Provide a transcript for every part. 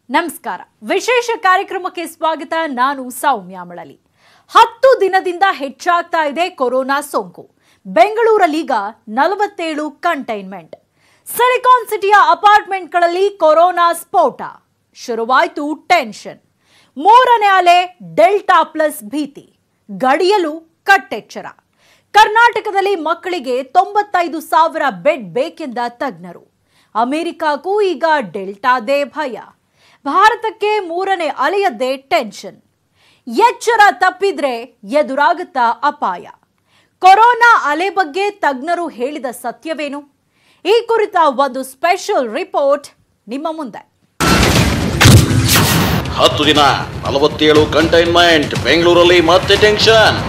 ನಮಸ್ಕಾರ ವಿಶೇಷ ಕಾರ್ಯಕ್ರಮಕ್ಕೆ ಸ್ವಾಗತ ನಾನು ಸೌಮ್ಯ ಮಳಲಿ ಹತ್ತು ದಿನದಿಂದ ಹೆಚ್ಚಾಗ್ತಾ ಇದೆ ಕೊರೋನಾ ಸೋಂಕು ಬೆಂಗಳೂರಲ್ಲೀಗ ನಲವತ್ತೇಳು ಕಂಟೈನ್ಮೆಂಟ್ ಸಿಲಿಕಾನ್ ಸಿಟಿಯ ಅಪಾರ್ಟ್ಮೆಂಟ್ಗಳಲ್ಲಿ ಕೊರೋನಾ ಸ್ಫೋಟ ಶುರುವಾಯ್ತು ಟೆನ್ಷನ್ ಮೂರನೇ ಅಲೆ ಡೆಲ್ಟಾ ಪ್ಲಸ್ ಭೀತಿ ಗಡಿಯಲು ಕಟ್ಟೆಚ್ಚರ ಕರ್ನಾಟಕದಲ್ಲಿ ಮಕ್ಕಳಿಗೆ ತೊಂಬತ್ತೈದು ಸಾವಿರ ಬೆಡ್ ಬೇಕೆಂದ ತಜ್ಞರು ಅಮೆರಿಕಾಗೂ ಈಗ ಡೆಲ್ಟಾದೇ ಭಯ ಭಾರತಕ್ಕೆ ಮೂರನೇ ಅಲೆಯದ್ದೇ ಟೆನ್ಷನ್ ಎಚ್ಚರ ತಪ್ಪಿದ್ರೆ ಎದುರಾಗುತ್ತಾ ಅಪಾಯ ಕೊರೋನಾ ಅಲೆ ಬಗ್ಗೆ ತಜ್ಞರು ಹೇಳಿದ ಸತ್ಯವೇನು ಈ ಕುರಿತ ಒಂದು ಸ್ಪೆಷಲ್ ರಿಪೋರ್ಟ್ ನಿಮ್ಮ ಮುಂದೆ ಹತ್ತು ದಿನ ನಲವತ್ತೇಳು ಕಂಟೈನ್ಮೆಂಟ್ ಬೆಂಗಳೂರಲ್ಲಿ ಮತ್ತೆ ಟೆನ್ಷನ್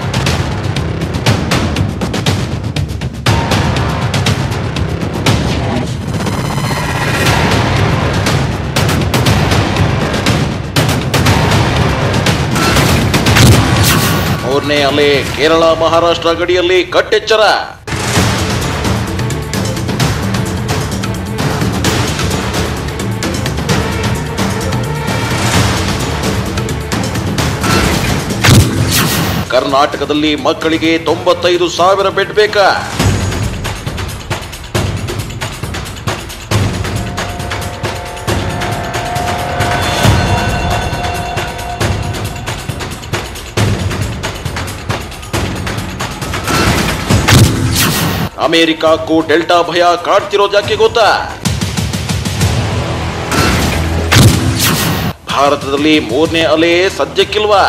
ಮೂರನೇ ಅಲೆ ಕೇರಳ ಮಹಾರಾಷ್ಟ್ರ ಗಡಿಯಲ್ಲಿ ಕಟ್ಟೆಚ್ಚರ ಕರ್ನಾಟಕದಲ್ಲಿ ಮಕ್ಕಳಿಗೆ ತೊಂಬತ್ತೈದು ಸಾವಿರ ಬೆಡ್ ಬೇಕಾ ಅಮೆರಿಕಕ್ಕೂ ಡೆಲ್ಟಾ ಭಯ ಕಾಡ್ತಿರೋದು ಯಾಕೆ ಗೊತ್ತಾ ಭಾರತದಲ್ಲಿ ಮೂರನೇ ಅಲೆ ಸದ್ಯಕ್ಕಿಲ್ವಾ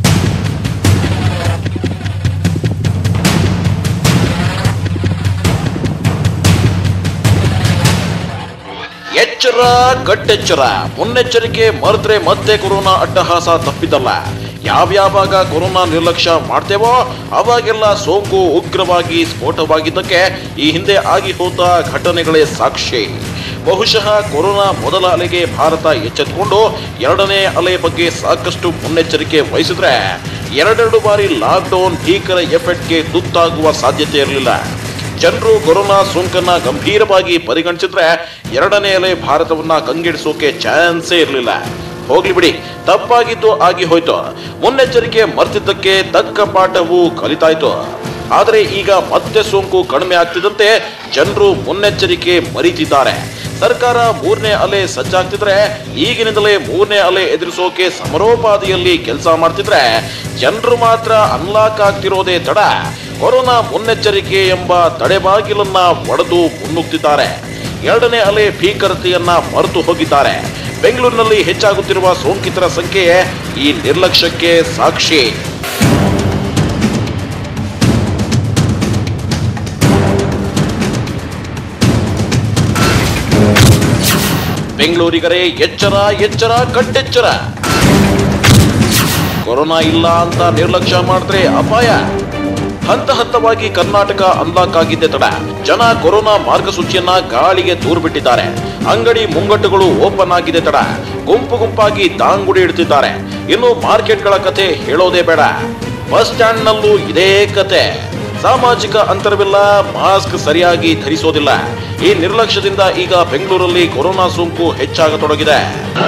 ಎಚ್ಚರ ಕಟ್ಟೆಚ್ಚರ ಮುನ್ನೆಚ್ಚರಿಕೆ ಮರೆತ್ರೆ ಮತ್ತೆ ಕೊರೋನಾ ಅಟ್ಟಹಾಸ ತಪ್ಪಿದಲ್ಲ ಯಾವ್ಯಾವಾಗ ಕೊರೋನಾ ನಿರ್ಲಕ್ಷ್ಯ ಮಾಡ್ತೇವೋ ಅವಾಗೆಲ್ಲ ಸೋಂಕು ಉಗ್ರವಾಗಿ ಸ್ಫೋಟವಾಗಿದ್ದಕ್ಕೆ ಈ ಹಿಂದೆ ಆಗಿ ಹೋದ ಘಟನೆಗಳೇ ಸಾಕ್ಷಿ ಬಹುಶಃ ಕೊರೋನಾ ಮೊದಲ ಅಲೆಗೆ ಭಾರತ ಎಚ್ಚೆತ್ತುಕೊಂಡು ಎರಡನೇ ಅಲೆ ಬಗ್ಗೆ ಸಾಕಷ್ಟು ಮುನ್ನೆಚ್ಚರಿಕೆ ವಹಿಸಿದ್ರೆ ಎರಡೆರಡು ಬಾರಿ ಲಾಕ್ಡೌನ್ ಭೀಕರ ಎಫೆಕ್ಟ್ಗೆ ತುತ್ತಾಗುವ ಸಾಧ್ಯತೆ ಇರಲಿಲ್ಲ ಜನರು ಕೊರೋನಾ ಸೋಂಕನ್ನ ಗಂಭೀರವಾಗಿ ಪರಿಗಣಿಸಿದ್ರೆ ಎರಡನೇ ಅಲೆ ಭಾರತವನ್ನ ಕಂಗೆಡಿಸೋಕೆ ಚಾನ್ಸೇ ಇರಲಿಲ್ಲ ಹೋಗ್ಲಿ ಬಿಡಿ ತಪ್ಪಾಗಿದ್ದು ಆಗಿ ಹೋಯ್ತು ಮುನ್ನೆಚ್ಚರಿಕೆ ಮರ್ತಿದ್ದಕ್ಕೆ ತಕ್ಕ ಪಾಠವು ಕಲಿತಾಯ್ತು ಆದರೆ ಈಗ ಮತ್ತೆ ಸೋಂಕು ಕಡಿಮೆ ಆಗ್ತಿದ್ದಂತೆ ಜನರು ಮುನ್ನೆಚ್ಚರಿಕೆ ಮರೀತಿದ್ದಾರೆ ಸರ್ಕಾರ ಮೂರನೇ ಅಲೆ ಸಜ್ಜಾಗ್ತಿದ್ರೆ ಈಗಿನಿಂದಲೇ ಮೂರನೇ ಅಲೆ ಎದುರಿಸೋಕೆ ಸಮರೋಪಾದಿಯಲ್ಲಿ ಕೆಲಸ ಮಾಡ್ತಿದ್ರೆ ಜನರು ಮಾತ್ರ ಅನ್ಲಾಕ್ ಆಗ್ತಿರೋದೇ ತಡ ಕೊರೋನಾ ಮುನ್ನೆಚ್ಚರಿಕೆ ಎಂಬ ತಡೆಬಾಗಿಲನ್ನ ಒಡೆದು ಮುನ್ನುಗ್ತಿದ್ದಾರೆ ಎರಡನೇ ಅಲೆ ಭೀಕರತೆಯನ್ನ ಮರೆತು ಹೋಗಿದ್ದಾರೆ ಬೆಂಗಳೂರಿನಲ್ಲಿ ಹೆಚ್ಚಾಗುತ್ತಿರುವ ಸೋಂಕಿತರ ಸಂಖ್ಯೆ ಈ ನಿರ್ಲಕ್ಷ್ಯಕ್ಕೆ ಸಾಕ್ಷಿ ಬೆಂಗಳೂರಿಗರೇ ಎಚ್ಚರ ಎಚ್ಚರ ಕಟ್ಟೆಚ್ಚರ ಕೊರೋನಾ ಇಲ್ಲ ಅಂತ ನಿರ್ಲಕ್ಷ್ಯ ಮಾಡಿದ್ರೆ ಅಪಾಯ ಹಂತ ಹಂತವಾಗಿ ಕರ್ನಾಟಕ ಅನ್ಲಾಕ್ ಆಗಿದ್ದೆ ತಡ ಜನ ಕೊರೋನಾ ಮಾರ್ಗಸೂಚಿಯನ್ನ ಗಾಳಿಗೆ ದೂರು ಬಿಟ್ಟಿದ್ದಾರೆ ಅಂಗಡಿ ಮುಂಗಟ್ಟುಗಳು ಓಪನ್ ಆಗಿದೆ ತಡ ಗುಂಪು ಗುಂಪಾಗಿ ದಾಂಗುಡಿ ಇಡ್ತಿದ್ದಾರೆ ಇನ್ನು ಮಾರ್ಕೆಟ್ಗಳ ಕತೆ ಹೇಳೋದೇ ಬೇಡ ಬಸ್ ಸ್ಟ್ಯಾಂಡ್ ನಲ್ಲೂ ಇದೇ ಕತೆ ಸಾಮಾಜಿಕ ಅಂತರವಿಲ್ಲ ಮಾಸ್ಕ್ ಸರಿಯಾಗಿ ಧರಿಸೋದಿಲ್ಲ ಈ ನಿರ್ಲಕ್ಷ್ಯದಿಂದ ಈಗ ಬೆಂಗಳೂರಲ್ಲಿ ಕೊರೋನಾ ಸೋಂಕು ಹೆಚ್ಚಾಗತೊಡಗಿದೆ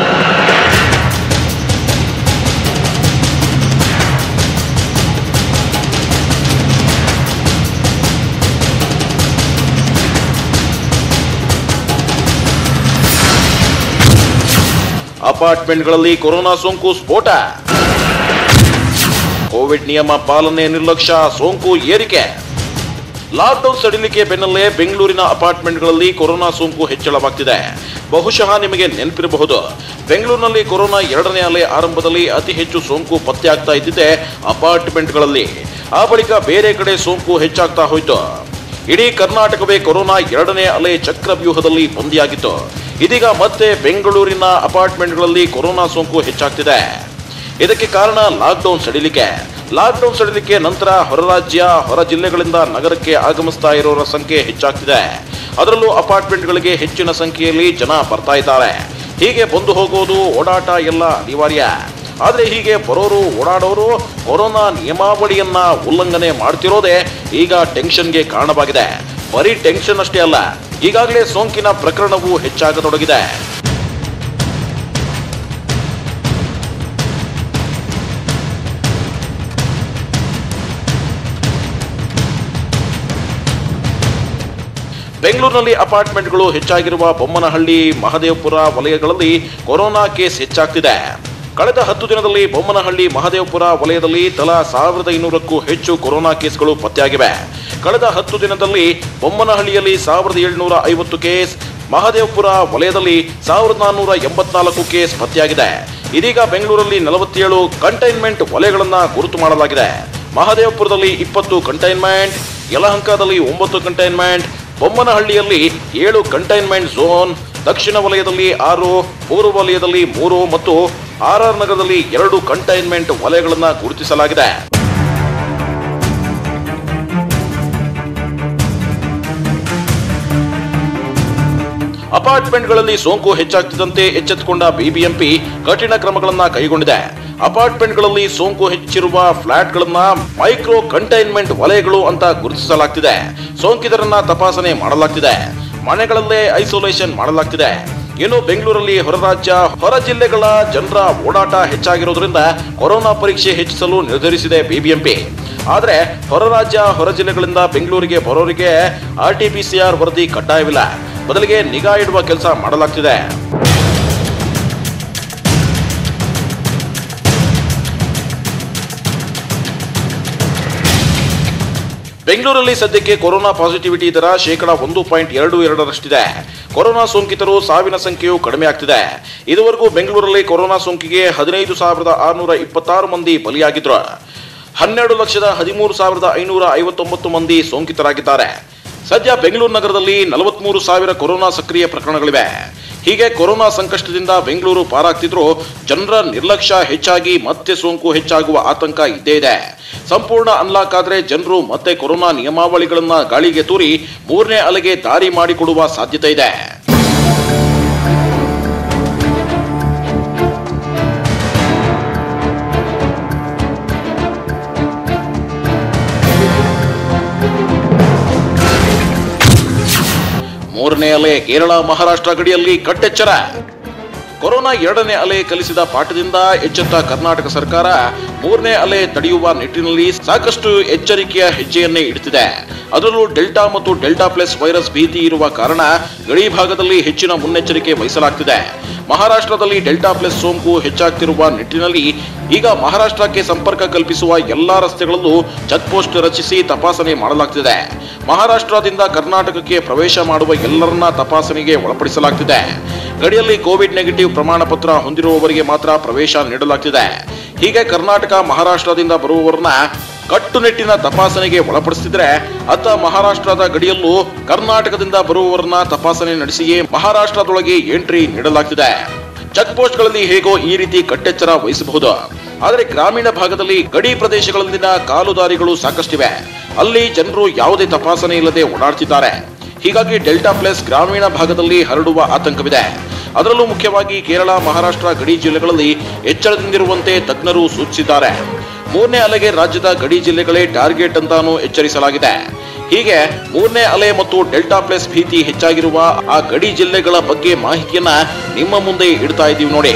ಅಪಾರ್ಟ್ಮೆಂಟ್ಗಳಲ್ಲಿ ಕೊರೋನಾ ಸೋಂಕು ಸ್ಫೋಟ ಕೋವಿಡ್ ನಿಯಮ ಪಾಲನೆ ನಿರ್ಲಕ್ಷ್ಯ ಸೋಂಕು ಏರಿಕೆ ಲಾಕ್ಡೌನ್ ಸಡಿಲಿಕೆ ಬೆನ್ನಲ್ಲೇ ಬೆಂಗಳೂರಿನ ಅಪಾರ್ಟ್ಮೆಂಟ್ಗಳಲ್ಲಿ ಕೊರೋನಾ ಸೋಂಕು ಹೆಚ್ಚಳವಾಗ್ತಿದೆ ಬಹುಶಃ ನಿಮಗೆ ನೆನಪಿರಬಹುದು ಬೆಂಗಳೂರಿನಲ್ಲಿ ಕೊರೋನಾ ಎರಡನೇ ಅಲೆ ಆರಂಭದಲ್ಲಿ ಅತಿ ಹೆಚ್ಚು ಸೋಂಕು ಪತ್ತೆಯಾಗ್ತಾ ಇದ್ದಿದೆ ಅಪಾರ್ಟ್ಮೆಂಟ್ಗಳಲ್ಲಿ ಆ ಬಳಿಕ ಬೇರೆ ಕಡೆ ಸೋಂಕು ಹೆಚ್ಚಾಗ್ತಾ ಹೋಯ್ತು ಇಡೀ ಕರ್ನಾಟಕವೇ ಕೊರೋನಾ ಎರಡನೇ ಅಲೆ ಚಕ್ರವ್ಯೂಹದಲ್ಲಿ ಬಂದಿಯಾಗಿತ್ತು ಇದೀಗ ಮತ್ತೆ ಬೆಂಗಳೂರಿನ ಅಪಾರ್ಟ್ಮೆಂಟ್ಗಳಲ್ಲಿ ಕೊರೋನಾ ಸೋಂಕು ಹೆಚ್ಚಾಗ್ತಿದೆ ಇದಕ್ಕೆ ಕಾರಣ ಲಾಕ್ಡೌನ್ ಸಡಿಲಿಕೆ ಲಾಕ್ಡೌನ್ ಸಡಿಲಿಕೆ ನಂತರ ಹೊರ ರಾಜ್ಯ ಹೊರ ಜಿಲ್ಲೆಗಳಿಂದ ನಗರಕ್ಕೆ ಆಗಮಿಸ್ತಾ ಇರೋರ ಸಂಖ್ಯೆ ಹೆಚ್ಚಾಗ್ತಿದೆ ಅದರಲ್ಲೂ ಅಪಾರ್ಟ್ಮೆಂಟ್ಗಳಿಗೆ ಹೆಚ್ಚಿನ ಸಂಖ್ಯೆಯಲ್ಲಿ ಜನ ಬರ್ತಾ ಇದ್ದಾರೆ ಹೀಗೆ ಬಂದು ಹೋಗೋದು ಓಡಾಟ ಎಲ್ಲ ಅನಿವಾರ್ಯ ಆದರೆ ಹೀಗೆ ಬರೋರು ಓಡಾಡೋರು ಕೊರೋನಾ ನಿಯಮಾವಳಿಯನ್ನ ಉಲ್ಲಂಘನೆ ಮಾಡ್ತಿರೋದೇ ಈಗ ಟೆನ್ಷನ್ಗೆ ಕಾರಣವಾಗಿದೆ ಬರೀ ಟೆನ್ಷನ್ ಅಷ್ಟೇ ಅಲ್ಲ ಈಗಾಗಲೇ ಸೋಂಕಿನ ಪ್ರಕರಣವು ಹೆಚ್ಚಾಗತೊಡಗಿದೆ ಬೆಂಗಳೂರಿನಲ್ಲಿ ಅಪಾರ್ಟ್ಮೆಂಟ್ಗಳು ಹೆಚ್ಚಾಗಿರುವ ಬೊಮ್ಮನಹಳ್ಳಿ ಮಹದೇವಪುರ ವಲಯಗಳಲ್ಲಿ ಕೊರೋನಾ ಕೇಸ್ ಹೆಚ್ಚಾಗ್ತಿದೆ ಕಳೆದ ಹತ್ತು ದಿನದಲ್ಲಿ ಬೊಮ್ಮನಹಳ್ಳಿ ಮಹದೇವಪುರ ವಲಯದಲ್ಲಿ ತಲಾ ಸಾವಿರದ ಐನೂರಕ್ಕೂ ಹೆಚ್ಚು ಕೊರೋನಾ ಕೇಸ್ಗಳು ಪತ್ತೆಯಾಗಿವೆ ಕಳೆದ ಹತ್ತು ದಿನದಲ್ಲಿ ಬೊಮ್ಮನಹಳ್ಳಿಯಲ್ಲಿ ಸಾವಿರದ ಏಳುನೂರ ಐವತ್ತು ಕೇಸ್ ಮಹದೇವಪುರ ವಲಯದಲ್ಲಿ ಸಾವಿರದ ನಾನ್ನೂರ ಎಂಬತ್ನಾಲ್ಕು ಕೇಸ್ ಪತ್ತೆಯಾಗಿದೆ ಇದೀಗ ಬೆಂಗಳೂರಲ್ಲಿ ನಲವತ್ತೇಳು ಕಂಟೈನ್ಮೆಂಟ್ ವಲಯಗಳನ್ನು ಗುರುತು ಮಾಡಲಾಗಿದೆ ಮಹದೇವಪುರದಲ್ಲಿ ಇಪ್ಪತ್ತು ಕಂಟೈನ್ಮೆಂಟ್ ಯಲಹಂಕದಲ್ಲಿ ಒಂಬತ್ತು ಕಂಟೈನ್ಮೆಂಟ್ ಬೊಮ್ಮನಹಳ್ಳಿಯಲ್ಲಿ ಏಳು ಕಂಟೈನ್ಮೆಂಟ್ ಝೋನ್ ದಕ್ಷಿಣ ವಲಯದಲ್ಲಿ ಆರು ಪೂರ್ವ ವಲಯದಲ್ಲಿ ಮೂರು ಮತ್ತು ಆರ್ ಆರ್ ನಗರದಲ್ಲಿ ಎರಡು ಕಂಟೈನ್ಮೆಂಟ್ ವಲಯಗಳನ್ನು ಗುರುತಿಸಲಾಗಿದೆ ಅಪಾರ್ಟ್ಮೆಂಟ್ಗಳಲ್ಲಿ ಸೋಂಕು ಹೆಚ್ಚಾಗ್ತಿದ್ದಂತೆ ಎಚ್ಚೆತ್ತುಕೊಂಡ ಬಿಬಿಎಂಪಿ ಕಠಿಣ ಕ್ರಮಗಳನ್ನ ಕೈಗೊಂಡಿದೆ ಅಪಾರ್ಟ್ಮೆಂಟ್ಗಳಲ್ಲಿ ಸೋಂಕು ಹೆಚ್ಚಿರುವ ಫ್ಲಾಟ್ಗಳನ್ನ ಮೈಕ್ರೋ ಕಂಟೈನ್ಮೆಂಟ್ ವಲಯಗಳು ಅಂತ ಗುರುತಿಸಲಾಗ್ತಿದೆ ಸೋಂಕಿತರನ್ನ ತಪಾಸಣೆ ಮಾಡಲಾಗ್ತಿದೆ ಮನೆಗಳಲ್ಲೇ ಐಸೋಲೇಷನ್ ಮಾಡಲಾಗ್ತಿದೆ ಇನ್ನು ಬೆಂಗಳೂರಲ್ಲಿ ಹೊರ ರಾಜ್ಯ ಹೊರ ಜಿಲ್ಲೆಗಳ ಜನರ ಓಡಾಟ ಹೆಚ್ಚಾಗಿರೋದ್ರಿಂದ ಕೊರೋನಾ ಪರೀಕ್ಷೆ ಹೆಚ್ಚಿಸಲು ನಿರ್ಧರಿಸಿದೆ ಬಿಬಿಎಂಪಿ ಆದರೆ ಹೊರ ರಾಜ್ಯ ಹೊರ ಜಿಲ್ಲೆಗಳಿಂದ ಬೆಂಗಳೂರಿಗೆ ಬರೋರಿಗೆ R T P C R ವರದಿ ಕಡ್ಡಾಯವಿಲ್ಲ ಬದಲಿಗೆ ನಿಗಾ ಇಡುವ ಕೆಲಸ ಮಾಡಲಾಗ್ತಿದೆ ಬೆಂಗಳೂರಲ್ಲಿ ಸದ್ಯಕ್ಕೆ ಕೊರೋನಾ ಪಾಸಿಟಿವಿಟಿ ದರ ಶೇಕಡ ಒಂದು ಪಾಯಿಂಟ್ ಎರಡು ಎರಡರಷ್ಟಿದೆ ಕೊರೋನಾ ಸೋಂಕಿತರು ಸಾವಿನ ಸಂಖ್ಯೆಯು ಕಡಿಮೆ ಆಗ್ತಿದೆ ಇದುವರೆಗೂ ಬೆಂಗಳೂರಲ್ಲಿ ಕೊರೋನಾ ಸೋಂಕಿಗೆ ಹದಿನೈದು ಸಾವಿರದ ಆರುನೂರ ಇಪ್ಪತ್ತಾರು ಮಂದಿ ಬಲಿಯಾಗಿದ್ರು ಹನ್ನೆರಡು ಲಕ್ಷದ ಹದಿಮೂರು ಸಾವಿರದ ಐನೂರ ಐವತ್ತೊಂಬತ್ತು ಮಂದಿ ಸೋಂಕಿತರಾಗಿದ್ದಾರೆ ಸದ್ಯ ಬೆಂಗಳೂರು ನಗರದಲ್ಲಿ ನಲವತ್ಮೂರು ಸಾವಿರ ಕೊರೋನಾ ಸಕ್ರಿಯ ಪ್ರಕರಣಗಳಿವೆ ಹೀಗೆ ಕೊರೋನಾ ಸಂಕಷ್ಟದಿಂದ ಬೆಂಗಳೂರು ಪಾರಾಗ್ತಿದ್ರು ಜನರ ನಿರ್ಲಕ್ಷ್ಯ ಹೆಚ್ಚಾಗಿ ಮತ್ತೆ ಸೋಂಕು ಹೆಚ್ಚಾಗುವ ಆತಂಕ ಇದ್ದೇ ಇದೆ ಸಂಪೂರ್ಣ ಅನ್ಲಾಕ್ ಆದ್ರೆ ಜನರು ಮತ್ತೆ ಕೊರೋನಾ ನಿಯಮಾವಳಿಗಳನ್ನ ಗಾಳಿಗೆ ತೂರಿ ಮೂರನೇ ಅಲೆಗೆ ದಾರಿ ಮಾಡಿಕೊಡುವ ಸಾಧ್ಯತೆ ಇದೆ ಮೂರನೇ ಅಲೆ ಕೇರಳ ಮಹಾರಾಷ್ಟ್ರ ಗಡಿಯಲ್ಲಿ ಕಟ್ಟೆಚ್ಚರ ಕೊರೋನಾ ಎರಡನೇ ಅಲೆ ಕಲಿಸಿದ ಪಾಠದಿಂದ ಎಚ್ಚೆತ್ತ ಕರ್ನಾಟಕ ಸರ್ಕಾರ ಮೂರನೇ ಅಲೆ ತಡೆಯುವ ನಿಟ್ಟಿನಲ್ಲಿ ಸಾಕಷ್ಟು ಎಚ್ಚರಿಕೆಯ ಹೆಜ್ಜೆಯನ್ನೇ ಇಡುತ್ತಿದೆ ಅದರಲ್ಲೂ ಡೆಲ್ಟಾ ಮತ್ತು ಡೆಲ್ಟಾ ಪ್ಲಸ್ ವೈರಸ್ ಭೀತಿ ಇರುವ ಕಾರಣ ಗಡಿ ಭಾಗದಲ್ಲಿ ಹೆಚ್ಚಿನ ಮುನ್ನೆಚ್ಚರಿಕೆ ವಹಿಸಲಾಗ್ತಿದೆ ಮಹಾರಾಷ್ಟ್ರದಲ್ಲಿ ಡೆಲ್ಟಾ ಪ್ಲಸ್ ಸೋಂಕು ಹೆಚ್ಚಾಗ್ತಿರುವ ನಿಟ್ಟಿನಲ್ಲಿ ಈಗ ಮಹಾರಾಷ್ಟ್ರಕ್ಕೆ ಸಂಪರ್ಕ ಕಲ್ಪಿಸುವ ಎಲ್ಲಾ ರಸ್ತೆಗಳಲ್ಲೂ ಚೆಕ್ ಪೋಸ್ಟ್ ರಚಿಸಿ ತಪಾಸಣೆ ಮಾಡಲಾಗ್ತಿದೆ ಮಹಾರಾಷ್ಟ್ರದಿಂದ ಕರ್ನಾಟಕಕ್ಕೆ ಪ್ರವೇಶ ಮಾಡುವ ಎಲ್ಲರನ್ನ ತಪಾಸಣೆಗೆ ಒಳಪಡಿಸಲಾಗ್ತಿದೆ ಗಡಿಯಲ್ಲಿ ಕೋವಿಡ್ ನೆಗೆಟಿವ್ ಪ್ರಮಾಣ ಪತ್ರ ಹೊಂದಿರುವವರಿಗೆ ಮಾತ್ರ ಪ್ರವೇಶ ನೀಡಲಾಗ್ತಿದೆ ಹೀಗೆ ಕರ್ನಾಟಕ ಮಹಾರಾಷ್ಟ್ರದಿಂದ ಬರುವವರನ್ನ ಕಟ್ಟುನಿಟ್ಟಿನ ತಪಾಸಣೆಗೆ ಒಳಪಡಿಸಿದ್ರೆ ಅತ್ತ ಮಹಾರಾಷ್ಟ್ರದ ಗಡಿಯಲ್ಲೂ ಕರ್ನಾಟಕದಿಂದ ಬರುವವರನ್ನ ತಪಾಸಣೆ ನಡೆಸಿಯೇ ಮಹಾರಾಷ್ಟ್ರದೊಳಗೆ ಎಂಟ್ರಿ ನೀಡಲಾಗ್ತಿದೆ ಚೆಕ್ ಪೋಸ್ಟ್ಗಳಲ್ಲಿ ಹೇಗೋ ಈ ರೀತಿ ಕಟ್ಟೆಚ್ಚರ ವಹಿಸಬಹುದು ಆದರೆ ಗ್ರಾಮೀಣ ಭಾಗದಲ್ಲಿ ಗಡಿ ಪ್ರದೇಶಗಳಲ್ಲಿನ ಕಾಲುದಾರಿಗಳು ಸಾಕಷ್ಟಿವೆ ಅಲ್ಲಿ ಜನರು ಯಾವುದೇ ತಪಾಸಣೆ ಇಲ್ಲದೆ ಓಡಾಡ್ತಿದ್ದಾರೆ ಹೀಗಾಗಿ ಡೆಲ್ಟಾ ಪ್ಲಸ್ ಗ್ರಾಮೀಣ ಭಾಗದಲ್ಲಿ ಹರಡುವ ಆತಂಕವಿದೆ ಅದರಲ್ಲೂ ಮುಖ್ಯವಾಗಿ ಕೇರಳ ಮಹಾರಾಷ್ಟ್ರ ಗಡಿ ಜಿಲ್ಲೆಗಳಲ್ಲಿ ಎಚ್ಚರದಿಂದಿರುವಂತೆ ತಜ್ಞರು ಸೂಚಿಸಿದ್ದಾರೆ ಮೂರನೇ ಅಲೆಗೆ ರಾಜ್ಯದ ಗಡಿ ಜಿಲ್ಲೆಗಳೇ ಟಾರ್ಗೆಟ್ ಅಂತಾನೂ ಎಚ್ಚರಿಸಲಾಗಿದೆ ಹೀಗೆ ಮೂರನೇ ಅಲೆ ಮತ್ತು ಡೆಲ್ಟಾ ಪ್ಲಸ್ ಭೀತಿ ಹೆಚ್ಚಾಗಿರುವ ಆ ಗಡಿ ಜಿಲ್ಲೆಗಳ ಬಗ್ಗೆ ಮಾಹಿತಿಯನ್ನ ನಿಮ್ಮ ಮುಂದೆ ಇಡ್ತಾ ಇದ್ದೀವಿ ನೋಡಿ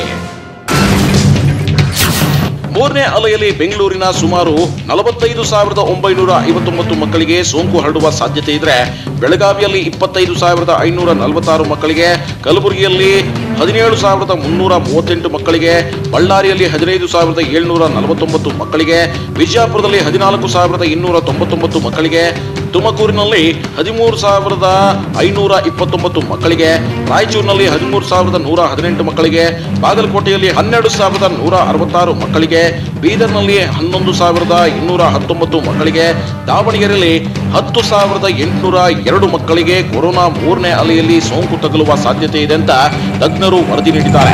ಮೂರನೇ ಅಲೆಯಲ್ಲಿ ಬೆಂಗಳೂರಿನ ಸುಮಾರು ನಲವತ್ತೈದು ಸಾವಿರದ ಒಂಬೈನೂರ ಐವತ್ತೊಂಬತ್ತು ಮಕ್ಕಳಿಗೆ ಸೋಂಕು ಹರಡುವ ಸಾಧ್ಯತೆ ಇದ್ರೆ ಬೆಳಗಾವಿಯಲ್ಲಿ ಇಪ್ಪತ್ತೈದು ಸಾವಿರದ ಐನೂರ ನಲವತ್ತಾರು ಮಕ್ಕಳಿಗೆ ಕಲಬುರಗಿಯಲ್ಲಿ ಹದಿನೇಳು ಸಾವಿರದ ಮುನ್ನೂರ ಮೂವತ್ತೆಂಟು ಮಕ್ಕಳಿಗೆ ಬಳ್ಳಾರಿಯಲ್ಲಿ ಹದಿನೈದು ಸಾವಿರದ ಏಳ್ನೂರ ನಲವತ್ತೊಂಬತ್ತು ಮಕ್ಕಳಿಗೆ ವಿಜಯಪುರದಲ್ಲಿ ಹದಿನಾಲ್ಕು ಸಾವಿರದ ಇನ್ನೂರ ತೊಂಬತ್ತೊಂಬತ್ತು ಮಕ್ಕಳಿಗೆ ತುಮಕೂರಿನಲ್ಲಿ ಹದಿಮೂರು ಸಾವಿರದ ಐನೂರ ಇಪ್ಪತ್ತೊಂಬತ್ತು ಮಕ್ಕಳಿಗೆ ರಾಯಚೂರಿನಲ್ಲಿ ಹದಿಮೂರು ಸಾವಿರದ ನೂರ ಹದಿನೆಂಟು ಮಕ್ಕಳಿಗೆ ಬಾಗಲಕೋಟೆಯಲ್ಲಿ ಹನ್ನೆರಡು ಸಾವಿರದ ನೂರ ಅರವತ್ತಾರು ಮಕ್ಕಳಿಗೆ ಬೀದರ್ನಲ್ಲಿ ಹನ್ನೊಂದು ಸಾವಿರದ ಇನ್ನೂರ ಹತ್ತೊಂಬತ್ತು ಮಕ್ಕಳಿಗೆ ದಾವಣಗೆರೆಯಲ್ಲಿ ಹತ್ತು ಸಾವಿರದ ಎಂಟುನೂರ ಎರಡು ಮಕ್ಕಳಿಗೆ ಕೊರೋನಾ ಮೂರನೇ ಅಲೆಯಲ್ಲಿ ಸೋಂಕು ತಗುಲುವ ಸಾಧ್ಯತೆ ಇದೆ ಅಂತ ತಜ್ಞರು ವರದಿ ನೀಡಿದ್ದಾರೆ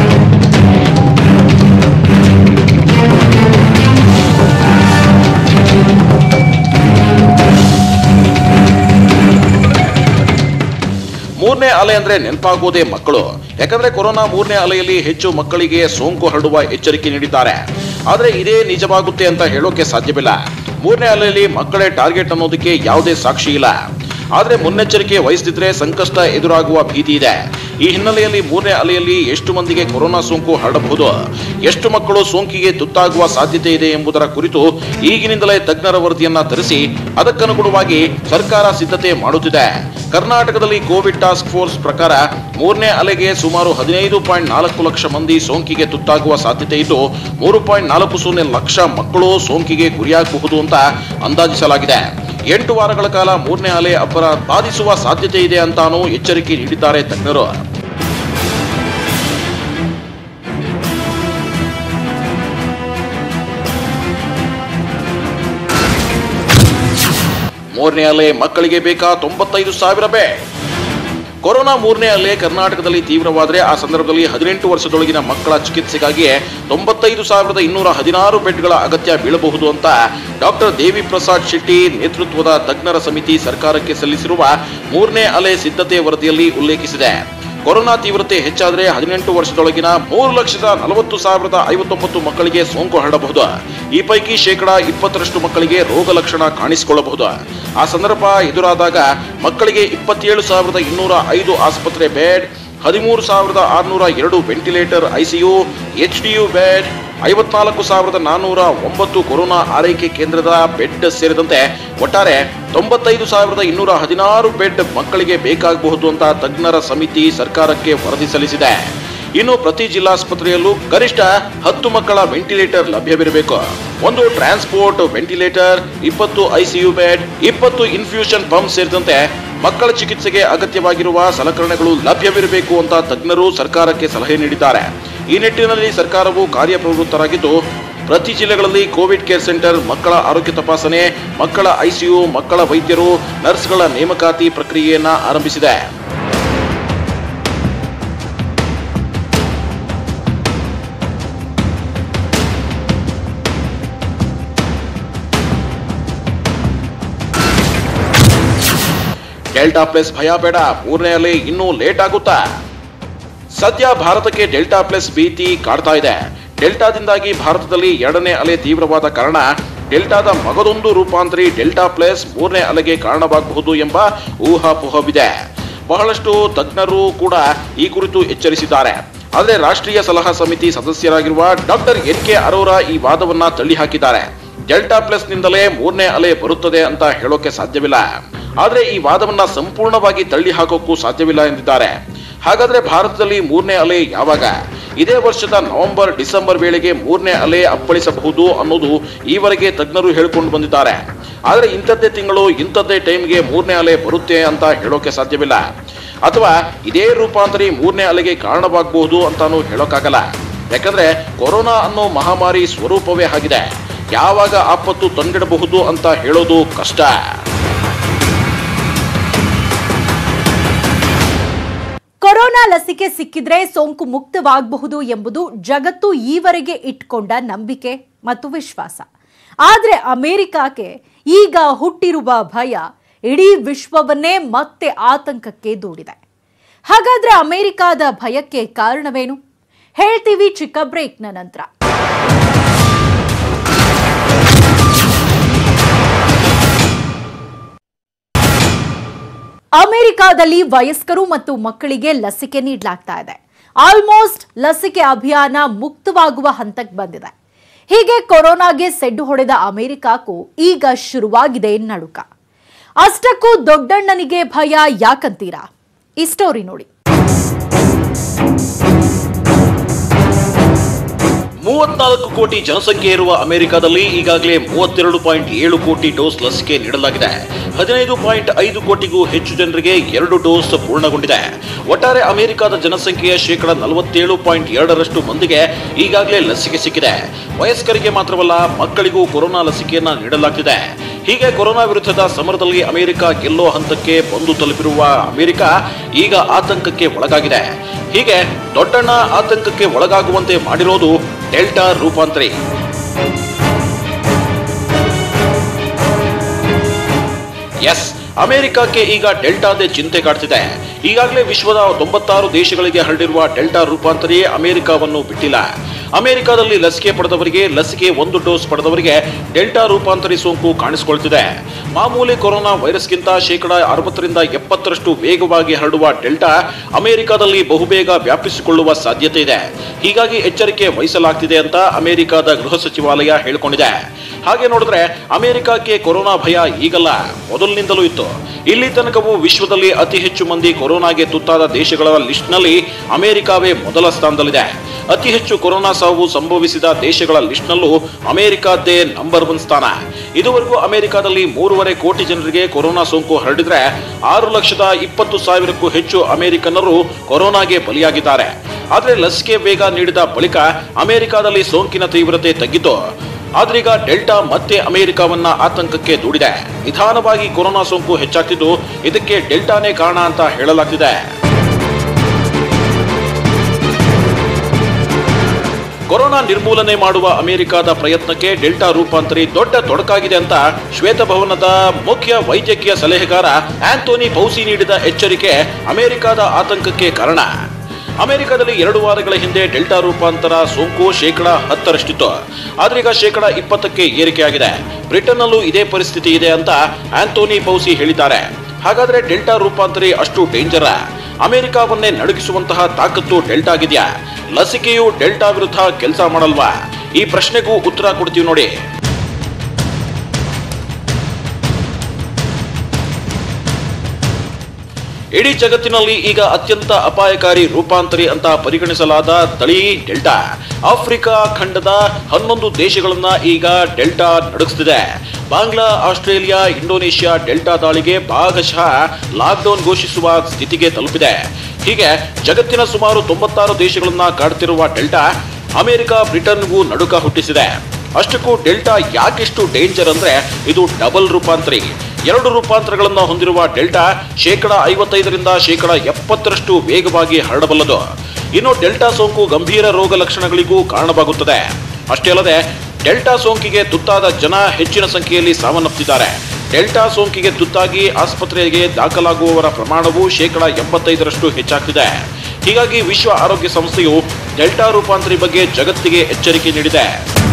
ಮೂರನೇ ಅಲೆ ಅಂದ್ರೆ ನೆನಪಾಗೋದೇ ಮಕ್ಕಳು ಯಾಕಂದ್ರೆ ಕೊರೋನಾ ಮೂರನೇ ಅಲೆಯಲ್ಲಿ ಹೆಚ್ಚು ಮಕ್ಕಳಿಗೆ ಸೋಂಕು ಹರಡುವ ಎಚ್ಚರಿಕೆ ನೀಡಿದ್ದಾರೆ ಆದ್ರೆ ಇದೇ ನಿಜವಾಗುತ್ತೆ ಅಂತ ಹೇಳೋಕೆ ಸಾಧ್ಯವಿಲ್ಲ ಮೂರನೇ ಅಲೆಯಲ್ಲಿ ಮಕ್ಕಳೇ ಟಾರ್ಗೆಟ್ ಅನ್ನೋದಕ್ಕೆ ಯಾವುದೇ ಸಾಕ್ಷಿ ಇಲ್ಲ ಆದರೆ ಮುನ್ನೆಚ್ಚರಿಕೆ ವಹಿಸದಿದ್ರೆ ಸಂಕಷ್ಟ ಎದುರಾಗುವ ಭೀತಿ ಇದೆ ಈ ಹಿನ್ನೆಲೆಯಲ್ಲಿ ಮೂರನೇ ಅಲೆಯಲ್ಲಿ ಎಷ್ಟು ಮಂದಿಗೆ ಕೊರೋನಾ ಸೋಂಕು ಹರಡಬಹುದು ಎಷ್ಟು ಮಕ್ಕಳು ಸೋಂಕಿಗೆ ತುತ್ತಾಗುವ ಸಾಧ್ಯತೆ ಇದೆ ಎಂಬುದರ ಕುರಿತು ಈಗಿನಿಂದಲೇ ತಜ್ಞರ ವರದಿಯನ್ನ ತರಿಸಿ ಅದಕ್ಕನುಗುಣವಾಗಿ ಸರ್ಕಾರ ಸಿದ್ಧತೆ ಮಾಡುತ್ತಿದೆ ಕರ್ನಾಟಕದಲ್ಲಿ ಕೋವಿಡ್ ಟಾಸ್ಕ್ ಫೋರ್ಸ್ ಪ್ರಕಾರ ಮೂರನೇ ಅಲೆಗೆ ಸುಮಾರು ಹದಿನೈದು ಪಾಯಿಂಟ್ ನಾಲ್ಕು ಲಕ್ಷ ಮಂದಿ ಸೋಂಕಿಗೆ ತುತ್ತಾಗುವ ಸಾಧ್ಯತೆ ಇದ್ದು ಮೂರು ಪಾಯಿಂಟ್ ನಾಲ್ಕು ಸೊನ್ನೆ ಲಕ್ಷ ಮಕ್ಕಳು ಸೋಂಕಿಗೆ ಗುರಿಯಾಗಬಹುದು ಅಂತ ಅಂದಾಜಿಸಲಾಗಿದೆ ಎಂಟು ವಾರಗಳ ಕಾಲ ಮೂರನೇ ಅಲೆ ಅಬ್ಬರ ಬಾಧಿಸುವ ಸಾಧ್ಯತೆ ಇದೆ ಅಂತಾನೂ ಎಚ್ಚರಿಕೆ ನೀಡಿದ್ದಾರೆ ತಜ್ಞರು ಮೂರನೇ ಅಲೆ ಮಕ್ಕಳಿಗೆ ಬೇಕಾ ತೊಂಬತ್ತೈದು ಸಾವಿರ ಬೇ ಕೊರೋನಾ ಮೂರನೇ ಅಲೆ ಕರ್ನಾಟಕದಲ್ಲಿ ತೀವ್ರವಾದರೆ ಆ ಸಂದರ್ಭದಲ್ಲಿ ಹದಿನೆಂಟು ವರ್ಷದೊಳಗಿನ ಮಕ್ಕಳ ಚಿಕಿತ್ಸೆಗಾಗಿ ತೊಂಬತ್ತೈದು ಸಾವಿರದ ಇನ್ನೂರ ಹದಿನಾರು ಬೆಡ್ಗಳ ಅಗತ್ಯ ಬೀಳಬಹುದು ಅಂತ ಡಾಕ್ಟರ್ ದೇವಿ ಪ್ರಸಾದ್ ಶೆಟ್ಟಿ ನೇತೃತ್ವದ ತಜ್ಞರ ಸಮಿತಿ ಸರ್ಕಾರಕ್ಕೆ ಸಲ್ಲಿಸಿರುವ ಮೂರನೇ ಅಲೆ ಸಿದ್ಧತೆ ವರದಿಯಲ್ಲಿ ಉಲ್ಲೇಖಿಸಿದೆ ಕೊರೋನಾ ತೀವ್ರತೆ ಹೆಚ್ಚಾದರೆ ಹದಿನೆಂಟು ವರ್ಷದೊಳಗಿನ ಮೂರು ಲಕ್ಷದ ನಲವತ್ತು ಸಾವಿರದ ಐವತ್ತೊಂಬತ್ತು ಮಕ್ಕಳಿಗೆ ಸೋಂಕು ಹರಡಬಹುದು ಈ ಪೈಕಿ ಶೇಕಡಾ ಇಪ್ಪತ್ತರಷ್ಟು ಮಕ್ಕಳಿಗೆ ರೋಗ ಲಕ್ಷಣ ಕಾಣಿಸಿಕೊಳ್ಳಬಹುದು ಆ ಸಂದರ್ಭ ಎದುರಾದಾಗ ಮಕ್ಕಳಿಗೆ ಇಪ್ಪತ್ತೇಳು ಸಾವಿರದ ಇನ್ನೂರ ಐದು ಆಸ್ಪತ್ರೆ ಬೆಡ್ ಹದಿಮೂರು ಸಾವಿರದ ಆರುನೂರ ಎರಡು ವೆಂಟಿಲೇಟರ್ ಐಸಿಯು ಎಚ್ಡಿಯು ಬೆಡ್ ಐವತ್ನಾಲ್ಕು ಸಾವಿರದ ನಾನ್ನೂರ ಒಂಬತ್ತು ಕೊರೋನಾ ಆರೈಕೆ ಕೇಂದ್ರದ ಬೆಡ್ ಸೇರಿದಂತೆ ಒಟ್ಟಾರೆ ತೊಂಬತ್ತೈದು ಸಾವಿರದ ಇನ್ನೂರ ಹದಿನಾರು ಬೆಡ್ ಮಕ್ಕಳಿಗೆ ಬೇಕಾಗಬಹುದು ಅಂತ ತಜ್ಞರ ಸಮಿತಿ ಸರ್ಕಾರಕ್ಕೆ ವರದಿ ಸಲ್ಲಿಸಿದೆ ಇನ್ನು ಪ್ರತಿ ಜಿಲ್ಲಾಸ್ಪತ್ರೆಯಲ್ಲೂ ಗರಿಷ್ಠ ಹತ್ತು ಮಕ್ಕಳ ವೆಂಟಿಲೇಟರ್ ಲಭ್ಯವಿರಬೇಕು ಒಂದು ಟ್ರಾನ್ಸ್ಪೋರ್ಟ್ ವೆಂಟಿಲೇಟರ್ ಇಪ್ಪತ್ತು ಐಸಿಯು ಬೆಡ್ ಇಪ್ಪತ್ತು ಇನ್ಫ್ಯೂಷನ್ ಪಂಪ್ ಸೇರಿದಂತೆ ಮಕ್ಕಳ ಚಿಕಿತ್ಸೆಗೆ ಅಗತ್ಯವಾಗಿರುವ ಸಲಕರಣೆಗಳು ಲಭ್ಯವಿರಬೇಕು ಅಂತ ತಜ್ಞರು ಸರ್ಕಾರಕ್ಕೆ ಸಲಹೆ ನೀಡಿದ್ದಾರೆ ಈ ನಿಟ್ಟಿನಲ್ಲಿ ಸರ್ಕಾರವು ಕಾರ್ಯಪ್ರವೃತ್ತರಾಗಿದ್ದು ಪ್ರತಿ ಜಿಲ್ಲೆಗಳಲ್ಲಿ ಕೋವಿಡ್ ಕೇರ್ ಸೆಂಟರ್ ಮಕ್ಕಳ ಆರೋಗ್ಯ ತಪಾಸಣೆ ಮಕ್ಕಳ ಐಸಿಯು ಮಕ್ಕಳ ವೈದ್ಯರು ನರ್ಸ್ಗಳ ನೇಮಕಾತಿ ಪ್ರಕ್ರಿಯೆಯನ್ನ ಆರಂಭಿಸಿದೆ ಡೆಲ್ಟಾ ಪ್ಲಸ್ ಭಯ ಬೇಡ ಮೂರನೇ ಅಲೆ ಇನ್ನೂ ಲೇಟ್ ಆಗುತ್ತಾ ಸದ್ಯ ಭಾರತಕ್ಕೆ ಡೆಲ್ಟಾ ಪ್ಲಸ್ ಭೀತಿ ಕಾಡ್ತಾ ಇದೆ ಡೆಲ್ಟಾದಿಂದಾಗಿ ಭಾರತದಲ್ಲಿ ಎರಡನೇ ಅಲೆ ತೀವ್ರವಾದ ಕಾರಣ ಡೆಲ್ಟಾದ ಮಗದೊಂದು ರೂಪಾಂತರಿ ಡೆಲ್ಟಾ ಪ್ಲಸ್ ಮೂರನೇ ಅಲೆಗೆ ಕಾರಣವಾಗಬಹುದು ಎಂಬ ಊಹಾಪೋಹವಿದೆ ಬಹಳಷ್ಟು ತಜ್ಞರು ಕೂಡ ಈ ಕುರಿತು ಎಚ್ಚರಿಸಿದ್ದಾರೆ ಆದರೆ ರಾಷ್ಟ್ರೀಯ ಸಲಹಾ ಸಮಿತಿ ಸದಸ್ಯರಾಗಿರುವ ಡಾಕ್ಟರ್ ಎನ್ ಕೆ ಅರೋರಾ ಈ ವಾದವನ್ನ ತಳ್ಳಿ ಹಾಕಿದ್ದಾರೆ ಡೆಲ್ಟಾ ಪ್ಲಸ್ ನಿಂದಲೇ ಮೂರನೇ ಅಲೆ ಬರುತ್ತದೆ ಅಂತ ಹೇಳೋಕೆ ಸಾಧ್ಯವಿಲ್ಲ ಆದ್ರೆ ಈ ವಾದವನ್ನ ಸಂಪೂರ್ಣವಾಗಿ ತಳ್ಳಿ ಹಾಕೋಕ್ಕೂ ಸಾಧ್ಯವಿಲ್ಲ ಎಂದಿದ್ದಾರೆ ಹಾಗಾದ್ರೆ ಭಾರತದಲ್ಲಿ ಮೂರನೇ ಅಲೆ ಯಾವಾಗ ಇದೇ ವರ್ಷದ ನವೆಂಬರ್ ಡಿಸೆಂಬರ್ ವೇಳೆಗೆ ಮೂರನೇ ಅಲೆ ಅಪ್ಪಳಿಸಬಹುದು ಅನ್ನೋದು ಈವರೆಗೆ ತಜ್ಞರು ಹೇಳಿಕೊಂಡು ಬಂದಿದ್ದಾರೆ ಆದರೆ ಇಂಥದ್ದೇ ತಿಂಗಳು ಇಂಥದ್ದೇ ಟೈಮ್ಗೆ ಮೂರನೇ ಅಲೆ ಬರುತ್ತೆ ಅಂತ ಹೇಳೋಕೆ ಸಾಧ್ಯವಿಲ್ಲ ಅಥವಾ ಇದೇ ರೂಪಾಂತರಿ ಮೂರನೇ ಅಲೆಗೆ ಕಾರಣವಾಗಬಹುದು ಅಂತಾನೂ ಹೇಳೋಕ್ಕಾಗಲ್ಲ ಯಾಕಂದ್ರೆ ಕೊರೋನಾ ಅನ್ನೋ ಮಹಾಮಾರಿ ಸ್ವರೂಪವೇ ಆಗಿದೆ ಯಾವಾಗ ಆಪತ್ತು ತಂದಿಡಬಹುದು ಅಂತ ಹೇಳೋದು ಕಷ್ಟ ಕೊರೋನಾ ಲಸಿಕೆ ಸಿಕ್ಕಿದ್ರೆ ಸೋಂಕು ಮುಕ್ತವಾಗಬಹುದು ಎಂಬುದು ಜಗತ್ತು ಈವರೆಗೆ ಇಟ್ಕೊಂಡ ನಂಬಿಕೆ ಮತ್ತು ವಿಶ್ವಾಸ ಆದರೆ ಅಮೆರಿಕಕ್ಕೆ ಈಗ ಹುಟ್ಟಿರುವ ಭಯ ಇಡೀ ವಿಶ್ವವನ್ನೇ ಮತ್ತೆ ಆತಂಕಕ್ಕೆ ದೂಡಿದೆ ಹಾಗಾದ್ರೆ ಅಮೆರಿಕಾದ ಭಯಕ್ಕೆ ಕಾರಣವೇನು ಹೇಳ್ತೀವಿ ಚಿಕ್ಕ ಬ್ರೇಕ್ನ ನಂತರ ಅಮೆರಿಕಾದಲ್ಲಿ ವಯಸ್ಕರು ಮತ್ತು ಮಕ್ಕಳಿಗೆ ಲಸಿಕೆ ನೀಡಲಾಗ್ತಾ ಇದೆ ಆಲ್ಮೋಸ್ಟ್ ಲಸಿಕೆ ಅಭಿಯಾನ ಮುಕ್ತವಾಗುವ ಹಂತಕ್ಕೆ ಬಂದಿದೆ ಹೀಗೆ ಕೊರೋನಾಗೆ ಸೆಡ್ಡು ಹೊಡೆದ ಅಮೆರಿಕಕ್ಕೂ ಈಗ ಶುರುವಾಗಿದೆ ನಡುಕ ಅಷ್ಟಕ್ಕೂ ದೊಡ್ಡಣ್ಣನಿಗೆ ಭಯ ಯಾಕಂತೀರಾ ಈ ಸ್ಟೋರಿ ನೋಡಿ ಮೂವತ್ನಾಲ್ಕು ಕೋಟಿ ಜನಸಂಖ್ಯೆ ಇರುವ ಅಮೆರಿಕದಲ್ಲಿ ಈಗಾಗಲೇ ಮೂವತ್ತೆರಡು ಪಾಯಿಂಟ್ ಏಳು ಕೋಟಿ ಡೋಸ್ ಲಸಿಕೆ ನೀಡಲಾಗಿದೆ ಹದಿನೈದು ಪಾಯಿಂಟ್ ಐದು ಕೋಟಿಗೂ ಹೆಚ್ಚು ಜನರಿಗೆ ಎರಡು ಡೋಸ್ ಪೂರ್ಣಗೊಂಡಿದೆ ಒಟ್ಟಾರೆ ಅಮೆರಿಕದ ಜನಸಂಖ್ಯೆಯ ಶೇಕಡ ನಲವತ್ತೇಳು ಪಾಯಿಂಟ್ ಎರಡರಷ್ಟು ಮಂದಿಗೆ ಈಗಾಗಲೇ ಲಸಿಕೆ ಸಿಕ್ಕಿದೆ ವಯಸ್ಕರಿಗೆ ಮಾತ್ರವಲ್ಲ ಮಕ್ಕಳಿಗೂ ಕೊರೋನಾ ಲಸಿಕೆಯನ್ನ ನೀಡಲಾಗ್ತಿದೆ ಹೀಗೆ ಕೊರೋನಾ ವಿರುದ್ಧದ ಸಮರದಲ್ಲಿ ಅಮೆರಿಕ ಗೆಲ್ಲೋ ಹಂತಕ್ಕೆ ಬಂದು ತಲುಪಿರುವ ಅಮೆರಿಕ ಈಗ ಆತಂಕಕ್ಕೆ ಒಳಗಾಗಿದೆ ಹೀಗೆ ದೊಡ್ಡಣ್ಣ ಆತಂಕಕ್ಕೆ ಒಳಗಾಗುವಂತೆ ಮಾಡಿರೋದು ಡೆಲ್ಟಾ ರೂಪಾಂತರಿ ಎಸ್ ಅಮೆರಿಕಕ್ಕೆ ಈಗ ಡೆಲ್ಟಾದೇ ಚಿಂತೆ ಕಾಡ್ತಿದೆ ಈಗಾಗಲೇ ವಿಶ್ವದ ತೊಂಬತ್ತಾರು ದೇಶಗಳಿಗೆ ಹರಡಿರುವ ಡೆಲ್ಟಾ ರೂಪಾಂತರಿ ಅಮೆರಿಕವನ್ನು ಬಿಟ್ಟಿಲ್ಲ ಅಮೆರಿಕದಲ್ಲಿ ಲಸಿಕೆ ಪಡೆದವರಿಗೆ ಲಸಿಕೆ ಒಂದು ಡೋಸ್ ಪಡೆದವರಿಗೆ ಡೆಲ್ಟಾ ರೂಪಾಂತರಿ ಸೋಂಕು ಕಾಣಿಸಿಕೊಳ್ತಿದೆ ಮಾಮೂಲಿ ಕೊರೋನಾ ವೈರಸ್ಗಿಂತ ಶೇಕಡಾ ಅರವತ್ತರಿಂದ ಎಪ್ಪತ್ತರಷ್ಟು ವೇಗವಾಗಿ ಹರಡುವ ಡೆಲ್ಟಾ ಅಮೆರಿಕದಲ್ಲಿ ಬಹುಬೇಗ ವ್ಯಾಪಿಸಿಕೊಳ್ಳುವ ಸಾಧ್ಯತೆ ಇದೆ ಹೀಗಾಗಿ ಎಚ್ಚರಿಕೆ ವಹಿಸಲಾಗ್ತಿದೆ ಅಂತ ಅಮೆರಿಕದ ಗೃಹ ಸಚಿವಾಲಯ ಹೇಳಿಕೊಂಡಿದೆ ಹಾಗೆ ನೋಡಿದ್ರೆ ಅಮೆರಿಕಕ್ಕೆ ಕೊರೋನಾ ಭಯ ಈಗಲ್ಲ ಮೊದಲಿನಿಂದಲೂ ಇತ್ತು ಇಲ್ಲಿ ತನಕವೂ ವಿಶ್ವದಲ್ಲಿ ಅತಿ ಹೆಚ್ಚು ಮಂದಿ ಕೊರೋನಾಗೆ ತುತ್ತಾದ ದೇಶಗಳ ಲಿಸ್ಟ್ನಲ್ಲಿ ಅಮೆರಿಕವೇ ಮೊದಲ ಸ್ಥಾನದಲ್ಲಿದೆ ಅತಿ ಹೆಚ್ಚು ಕೊರೋನಾ ಸಾವು ಸಂಭವಿಸಿದ ದೇಶಗಳ ಲಿಸ್ಟ್ನಲ್ಲೂ ಅಮೆರಿಕದ್ದೇ ನಂಬರ್ ಒನ್ ಸ್ಥಾನ ಇದುವರೆಗೂ ಅಮೆರಿಕದಲ್ಲಿ ಮೂರುವರೆ ಕೋಟಿ ಜನರಿಗೆ ಕೊರೋನಾ ಸೋಂಕು ಹರಡಿದ್ರೆ ಆರು ಲಕ್ಷದ ಇಪ್ಪತ್ತು ಸಾವಿರಕ್ಕೂ ಹೆಚ್ಚು ಅಮೆರಿಕನ್ನರು ಕೊರೋನಾಗೆ ಬಲಿಯಾಗಿದ್ದಾರೆ ಆದರೆ ಲಸಿಕೆ ವೇಗ ನೀಡಿದ ಬಳಿಕ ಅಮೆರಿಕದಲ್ಲಿ ಸೋಂಕಿನ ತೀವ್ರತೆ ತಗ್ಗಿತು ಆದ್ರೀಗ ಡೆಲ್ಟಾ ಮತ್ತೆ ಅಮೆರಿಕವನ್ನ ಆತಂಕಕ್ಕೆ ದೂಡಿದೆ ನಿಧಾನವಾಗಿ ಕೊರೋನಾ ಸೋಂಕು ಹೆಚ್ಚಾಗ್ತಿದ್ದು ಇದಕ್ಕೆ ಡೆಲ್ಟಾನೇ ಕಾರಣ ಅಂತ ಹೇಳಲಾಗ್ತಿದೆ ಕೊರೋನಾ ನಿರ್ಮೂಲನೆ ಮಾಡುವ ಅಮೆರಿಕದ ಪ್ರಯತ್ನಕ್ಕೆ ಡೆಲ್ಟಾ ರೂಪಾಂತರಿ ದೊಡ್ಡ ತೊಡಕಾಗಿದೆ ಅಂತ ಶ್ವೇತಭವನದ ಮುಖ್ಯ ವೈದ್ಯಕೀಯ ಸಲಹೆಗಾರ ಆಂಥೋನಿ ಪೌಸಿ ನೀಡಿದ ಎಚ್ಚರಿಕೆ ಅಮೆರಿಕದ ಆತಂಕಕ್ಕೆ ಕಾರಣ ಅಮೆರಿಕದಲ್ಲಿ ಎರಡು ವಾರಗಳ ಹಿಂದೆ ಡೆಲ್ಟಾ ರೂಪಾಂತರ ಸೋಂಕು ಶೇಕಡ ಹತ್ತರಷ್ಟಿತ್ತು ಆದ್ರೀಗ ಶೇಕಡ ಇಪ್ಪತ್ತಕ್ಕೆ ಏರಿಕೆಯಾಗಿದೆ ಬ್ರಿಟನ್ನಲ್ಲೂ ಇದೇ ಪರಿಸ್ಥಿತಿ ಇದೆ ಅಂತ ಆಂಥೋನಿ ಪೌಸಿ ಹೇಳಿದ್ದಾರೆ ಹಾಗಾದ್ರೆ ಡೆಲ್ಟಾ ರೂಪಾಂತರಿ ಅಷ್ಟು ಡೇಂಜರ ಅಮೆರಿಕವನ್ನೇ ನಡುಗಿಸುವಂತಹ ತಾಕತ್ತು ಡೆಲ್ಟಾಗಿದೆಯಾ ಲಸಿಕೆಯು ಡೆಲ್ಟಾ ವಿರುದ್ಧ ಕೆಲಸ ಮಾಡಲ್ವಾ ಈ ಪ್ರಶ್ನೆಗೂ ಉತ್ತರ ಕೊಡ್ತೀವಿ ನೋಡಿ ಇಡೀ ಜಗತ್ತಿನಲ್ಲಿ ಈಗ ಅತ್ಯಂತ ಅಪಾಯಕಾರಿ ರೂಪಾಂತರಿ ಅಂತ ಪರಿಗಣಿಸಲಾದ ತಳಿ ಡೆಲ್ಟಾ ಆಫ್ರಿಕಾ ಖಂಡದ ಹನ್ನೊಂದು ದೇಶಗಳನ್ನ ಈಗ ಡೆಲ್ಟಾ ನಡುಗಿಸ್ತಿದೆ ಬಾಂಗ್ಲಾ ಆಸ್ಟ್ರೇಲಿಯಾ ಇಂಡೋನೇಷ್ಯಾ ಡೆಲ್ಟಾ ದಾಳಿಗೆ ಭಾಗಶಃ ಲಾಕ್ಡೌನ್ ಘೋಷಿಸುವ ಸ್ಥಿತಿಗೆ ತಲುಪಿದೆ ಹೀಗೆ ಜಗತ್ತಿನ ಸುಮಾರು ತೊಂಬತ್ತಾರು ದೇಶಗಳನ್ನ ಕಾಡ್ತಿರುವ ಡೆಲ್ಟಾ ಅಮೆರಿಕ ಬ್ರಿಟನ್ಗೂ ನಡುಕ ಹುಟ್ಟಿಸಿದೆ ಅಷ್ಟಕ್ಕೂ ಡೆಲ್ಟಾ ಯಾಕೆಷ್ಟು ಡೇಂಜರ್ ಅಂದ್ರೆ ಇದು ಡಬಲ್ ರೂಪಾಂತರಿ ಎರಡು ರೂಪಾಂತರಗಳನ್ನು ಹೊಂದಿರುವ ಡೆಲ್ಟಾ ಶೇಕಡ ಐವತ್ತೈದರಿಂದ ಶೇಕಡ ಎಪ್ಪತ್ತರಷ್ಟು ವೇಗವಾಗಿ ಹರಡಬಲ್ಲದು ಇನ್ನು ಡೆಲ್ಟಾ ಸೋಂಕು ಗಂಭೀರ ರೋಗ ಲಕ್ಷಣಗಳಿಗೂ ಕಾರಣವಾಗುತ್ತದೆ ಅಷ್ಟೇ ಅಲ್ಲದೆ ಡೆಲ್ಟಾ ಸೋಂಕಿಗೆ ತುತ್ತಾದ ಜನ ಹೆಚ್ಚಿನ ಸಂಖ್ಯೆಯಲ್ಲಿ ಸಾವನ್ನಪ್ಪಿದ್ದಾರೆ ಡೆಲ್ಟಾ ಸೋಂಕಿಗೆ ತುತ್ತಾಗಿ ಆಸ್ಪತ್ರೆಗೆ ದಾಖಲಾಗುವವರ ಪ್ರಮಾಣವು ಶೇಕಡ ಎಂಬತ್ತೈದರಷ್ಟು ಹೆಚ್ಚಾಗ್ತಿದೆ ಹೀಗಾಗಿ ವಿಶ್ವ ಆರೋಗ್ಯ ಸಂಸ್ಥೆಯು ಡೆಲ್ಟಾ ರೂಪಾಂತರಿ ಬಗ್ಗೆ ಜಗತ್ತಿಗೆ ಎಚ್ಚರಿಕೆ ನೀಡಿದೆ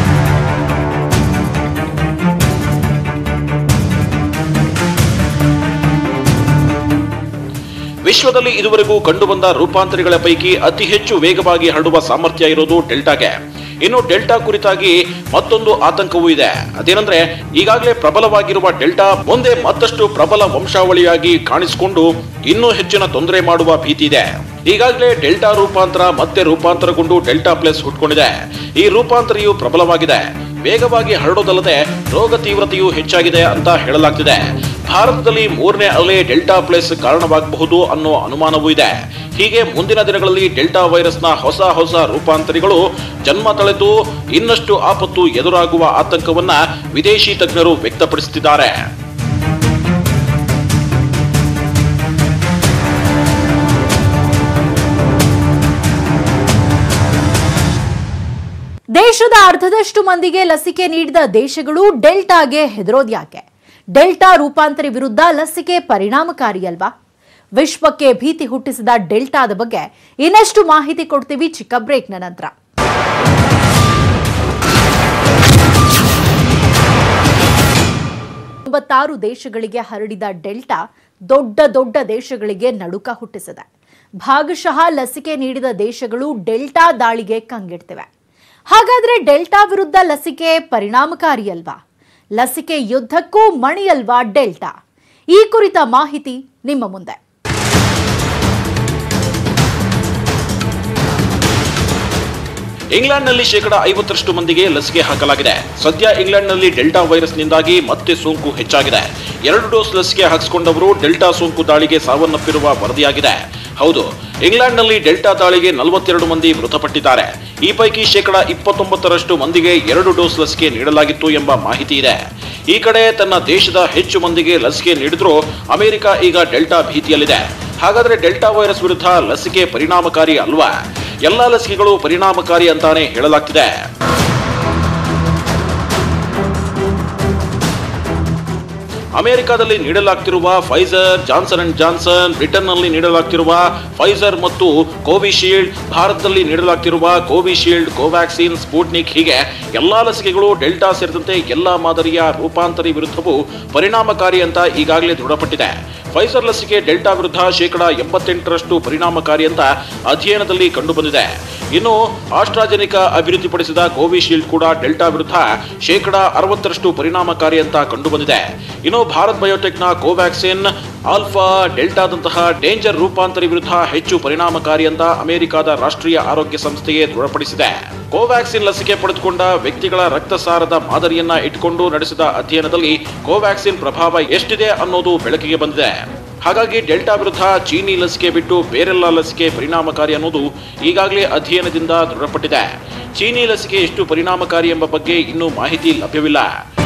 ವಿಶ್ವದಲ್ಲಿ ಇದುವರೆಗೂ ಕಂಡುಬಂದ ರೂಪಾಂತರಿಗಳ ಪೈಕಿ ಅತಿ ಹೆಚ್ಚು ವೇಗವಾಗಿ ಹರಡುವ ಸಾಮರ್ಥ್ಯ ಇರೋದು ಡೆಲ್ಟಾಗೆ ಇನ್ನು ಡೆಲ್ಟಾ ಕುರಿತಾಗಿ ಮತ್ತೊಂದು ಆತಂಕವೂ ಇದೆ ಅದೇನಂದ್ರೆ ಈಗಾಗಲೇ ಪ್ರಬಲವಾಗಿರುವ ಡೆಲ್ಟಾ ಮುಂದೆ ಮತ್ತಷ್ಟು ಪ್ರಬಲ ವಂಶಾವಳಿಯಾಗಿ ಕಾಣಿಸಿಕೊಂಡು ಇನ್ನೂ ಹೆಚ್ಚಿನ ತೊಂದರೆ ಮಾಡುವ ಭೀತಿ ಇದೆ ಈಗಾಗಲೇ ಡೆಲ್ಟಾ ರೂಪಾಂತರ ಮತ್ತೆ ರೂಪಾಂತರಗೊಂಡು ಡೆಲ್ಟಾ ಪ್ಲಸ್ ಹುಟ್ಕೊಂಡಿದೆ ಈ ರೂಪಾಂತರಿಯು ಪ್ರಬಲವಾಗಿದೆ ವೇಗವಾಗಿ ಹರಡೋದಲ್ಲದೆ ರೋಗ ತೀವ್ರತೆಯೂ ಹೆಚ್ಚಾಗಿದೆ ಅಂತ ಹೇಳಲಾಗ್ತಿದೆ ಭಾರತದಲ್ಲಿ ಮೂರನೇ ಅಲೆ ಡೆಲ್ಟಾ ಪ್ಲಸ್ ಕಾರಣವಾಗಬಹುದು ಅನ್ನೋ ಅನುಮಾನವೂ ಇದೆ ಹೀಗೆ ಮುಂದಿನ ದಿನಗಳಲ್ಲಿ ಡೆಲ್ಟಾ ವೈರಸ್ನ ಹೊಸ ಹೊಸ ರೂಪಾಂತರಿಗಳು ಜನ್ಮ ತಳೆದು ಇನ್ನಷ್ಟು ಆಪತ್ತು ಎದುರಾಗುವ ಆತಂಕವನ್ನ ವಿದೇಶಿ ತಜ್ಞರು ವ್ಯಕ್ತಪಡಿಸುತ್ತಿದ್ದಾರೆ ದೇಶದ ಅರ್ಧದಷ್ಟು ಮಂದಿಗೆ ಲಸಿಕೆ ನೀಡಿದ ದೇಶಗಳು ಡೆಲ್ಟಾಗೆ ಹೆದರೋದ್ಯಾಕೆ ಡೆಲ್ಟಾ ರೂಪಾಂತರಿ ವಿರುದ್ಧ ಲಸಿಕೆ ಪರಿಣಾಮಕಾರಿಯಲ್ವಾ ವಿಶ್ವಕ್ಕೆ ಭೀತಿ ಹುಟ್ಟಿಸಿದ ಡೆಲ್ಟಾದ ಬಗ್ಗೆ ಇನ್ನಷ್ಟು ಮಾಹಿತಿ ಕೊಡ್ತೀವಿ ಚಿಕ್ಕ ಬ್ರೇಕ್ನ ನಂತರ ಒಂಬತ್ತಾರು ದೇಶಗಳಿಗೆ ಹರಡಿದ ಡೆಲ್ಟಾ ದೊಡ್ಡ ದೊಡ್ಡ ದೇಶಗಳಿಗೆ ನಡುಕ ಹುಟ್ಟಿಸಿದೆ ಭಾಗಶಃ ಲಸಿಕೆ ನೀಡಿದ ದೇಶಗಳು ಡೆಲ್ಟಾ ದಾಳಿಗೆ ಕಂಗೆಡ್ತಿವೆ ಹಾಗಾದ್ರೆ ಡೆಲ್ಟಾ ವಿರುದ್ಧ ಲಸಿಕೆ ಪರಿಣಾಮಕಾರಿಯಲ್ವಾ ಲಸಿಕೆ ಯುದ್ಧಕ್ಕೂ ಮಣಿಯಲ್ವಾ ಡೆಲ್ಟಾ ಈ ಕುರಿತ ಮಾಹಿತಿ ನಿಮ್ಮ ಮುಂದೆ ಇಂಗ್ಲೆಂಡ್ನಲ್ಲಿ ಶೇಕಡ ಐವತ್ತರಷ್ಟು ಮಂದಿಗೆ ಲಸಿಕೆ ಹಾಕಲಾಗಿದೆ ಸದ್ಯ ಇಂಗ್ಲೆಂಡ್ನಲ್ಲಿ ಡೆಲ್ಟಾ ವೈರಸ್ನಿಂದಾಗಿ ಮತ್ತೆ ಸೋಂಕು ಹೆಚ್ಚಾಗಿದೆ ಎರಡು ಡೋಸ್ ಲಸಿಕೆ ಹಾಕಿಸಿಕೊಂಡವರು ಡೆಲ್ಟಾ ಸೋಂಕು ದಾಳಿಗೆ ಸಾವನ್ನಪ್ಪಿರುವ ವರದಿಯಾಗಿದೆ ಹೌದು ಇಂಗ್ಲೆಂಡ್ನಲ್ಲಿ ಡೆಲ್ಟಾ ದಾಳಿಗೆ ನಲವತ್ತೆರಡು ಮಂದಿ ಮೃತಪಟ್ಟಿದ್ದಾರೆ ಈ ಪೈಕಿ ಶೇಕಡ ಇಪ್ಪತ್ತೊಂಬತ್ತರಷ್ಟು ಮಂದಿಗೆ ಎರಡು ಡೋಸ್ ಲಸಿಕೆ ನೀಡಲಾಗಿತ್ತು ಎಂಬ ಮಾಹಿತಿ ಇದೆ ಈ ಕಡೆ ತನ್ನ ದೇಶದ ಹೆಚ್ಚು ಮಂದಿಗೆ ಲಸಿಕೆ ನೀಡಿದ್ರೂ ಅಮೆರಿಕ ಈಗ ಡೆಲ್ಟಾ ಭೀತಿಯಲ್ಲಿದೆ ಹಾಗಾದ್ರೆ ಡೆಲ್ಟಾ ವೈರಸ್ ವಿರುದ್ಧ ಲಸಿಕೆ ಪರಿಣಾಮಕಾರಿ ಅಲ್ವಾ ಎಲ್ಲಾ ಲಸಿಕೆಗಳು ಪರಿಣಾಮಕಾರಿ ಅಂತಾನೆ ಹೇಳಲಾಗ್ತಿದೆ ಅಮೆರಿಕದಲ್ಲಿ ನೀಡಲಾಗ್ತಿರುವ ಫೈಸರ್ ಜಾನ್ಸನ್ ಅಂಡ್ ಜಾನ್ಸನ್ ಬ್ರಿಟನ್ನಲ್ಲಿ ನೀಡಲಾಗ್ತಿರುವ ಫೈಸರ್ ಮತ್ತು ಕೋವಿಶೀಲ್ಡ್ ಭಾರತದಲ್ಲಿ ನೀಡಲಾಗ್ತಿರುವ ಕೋವಿಶೀಲ್ಡ್ ಕೋವ್ಯಾಕ್ಸಿನ್ ಸ್ಪುಟ್ನಿಕ್ ಹೀಗೆ ಎಲ್ಲಾ ಲಸಿಕೆಗಳು ಡೆಲ್ಟಾ ಸೇರಿದಂತೆ ಎಲ್ಲಾ ಮಾದರಿಯ ರೂಪಾಂತರಿ ವಿರುದ್ಧವೂ ಪರಿಣಾಮಕಾರಿ ಅಂತ ಈಗಾಗಲೇ ದೃಢಪಟ್ಟಿದೆ ಫೈಸರ್ ಲಸಿಕೆ ಡೆಲ್ಟಾ ವಿರುದ್ಧ ಶೇಕಡ ಎಂಬತ್ತೆಂಟರಷ್ಟು ಪರಿಣಾಮಕಾರಿ ಅಂತ ಅಧ್ಯಯನದಲ್ಲಿ ಕಂಡುಬಂದಿದೆ ಇನ್ನು ಆಸ್ಟ್ರಾಜೆನಿಕಾ ಅಭಿವೃದ್ಧಿಪಡಿಸಿದ ಕೋವಿಶೀಲ್ಡ್ ಕೂಡ ಡೆಲ್ಟಾ ವಿರುದ್ಧ ಶೇಕಡ ಅರವತ್ತರಷ್ಟು ಪರಿಣಾಮಕಾರಿ ಅಂತ ಕಂಡುಬಂದಿದೆ ಇನ್ನು ಭಾರತ್ ಬಯೋಟೆಕ್ನ ಕೋವ್ಯಾಕ್ಸಿನ್ ಆಲ್ಫಾ ಡೆಲ್ಟಾದಂತಹ ಡೇಂಜರ್ ರೂಪಾಂತರಿ ವಿರುದ್ಧ ಹೆಚ್ಚು ಪರಿಣಾಮಕಾರಿ ಅಂತ ಅಮೆರಿಕದ ರಾಷ್ಟ್ರೀಯ ಆರೋಗ್ಯ ಸಂಸ್ಥೆಗೆ ದೃಢಪಡಿಸಿದೆ ಕೋವ್ಯಾಕ್ಸಿನ್ ಲಸಿಕೆ ಪಡೆದುಕೊಂಡ ವ್ಯಕ್ತಿಗಳ ರಕ್ತಸಾರದ ಮಾದರಿಯನ್ನ ಇಟ್ಕೊಂಡು ನಡೆಸಿದ ಅಧ್ಯಯನದಲ್ಲಿ ಕೋವ್ಯಾಕ್ಸಿನ್ ಪ್ರಭಾವ ಎಷ್ಟಿದೆ ಅನ್ನೋದು ಬೆಳಕಿಗೆ ಬಂದಿದೆ ಹಾಗಾಗಿ ಡೆಲ್ಟಾ ವಿರುದ್ಧ ಚೀನಿ ಲಸಿಕೆ ಬಿಟ್ಟು ಬೇರೆಲ್ಲ ಲಸಿಕೆ ಪರಿಣಾಮಕಾರಿ ಅನ್ನೋದು ಈಗಾಗಲೇ ಅಧ್ಯಯನದಿಂದ ದೃಢಪಟ್ಟಿದೆ ಚೀನಿ ಲಸಿಕೆ ಎಷ್ಟು ಪರಿಣಾಮಕಾರಿ ಎಂಬ ಬಗ್ಗೆ ಇನ್ನೂ ಮಾಹಿತಿ ಲಭ್ಯವಿಲ್ಲ